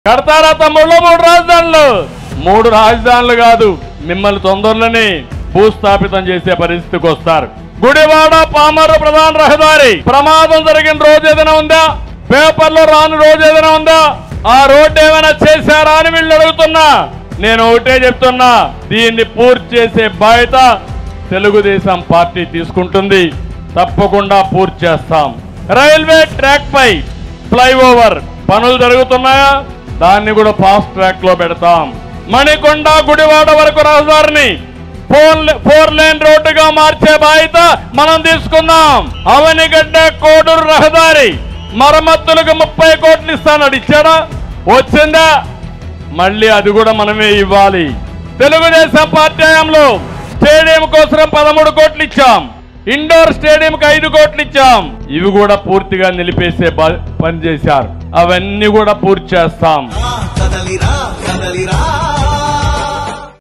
కడతారా తమ్ముళ్ళు మూడు రాజధానులు మూడు రాజధానులు కాదు మిమ్మల్ని తొందరలోనే భూస్థాపితం చేసే పరిస్థితికి వస్తారు గుడివాడ పామరు ప్రధాన రహదారి ప్రమాదం జరిగిన రోజు ఏదైనా ఉందా పేపర్లో రాని రోజు ఏదైనా ఉందా ఆ రోడ్డు ఏమైనా చేశారా అని వీళ్ళు అడుగుతున్నా నేను ఒకటే చెప్తున్నా దీన్ని పూర్తి చేసే బాధ్యత తెలుగుదేశం పార్టీ తీసుకుంటుంది తప్పకుండా పూర్తి చేస్తాం రైల్వే ట్రాక్ పై ఫ్లైఓవర్ పనులు జరుగుతున్నాయా దాన్ని కూడా ఫాస్ట్ ట్రాక్ లో పెడతాం మణికొండ గుడివాడ వరకు రహదారిని ఫోర్ లే- ఫోర్ లేన్ రోడ్డుగా మార్చే బాధ్యత మనం తీసుకుందాం అవనిగడ్డ కోడూరు రహదారి మరమ్మతులకు ముప్పై కోట్లు ఇస్తానని ఇచ్చాడా వచ్చిందా మళ్ళీ అది కూడా మనమే ఇవ్వాలి తెలుగుదేశం పార్టీ హయాంలో స్టేడియం కోసం పదమూడు కోట్లు ఇచ్చాం ఇండోర్ స్టేడియం కి ఐదు కోట్లు ఇచ్చాం ఇవి కూడా పూర్తిగా నిలిపేసే బ- పని చేశారు అవన్నీ కూడా పూర్తి చేస్తాం కదలిరా కదలిరా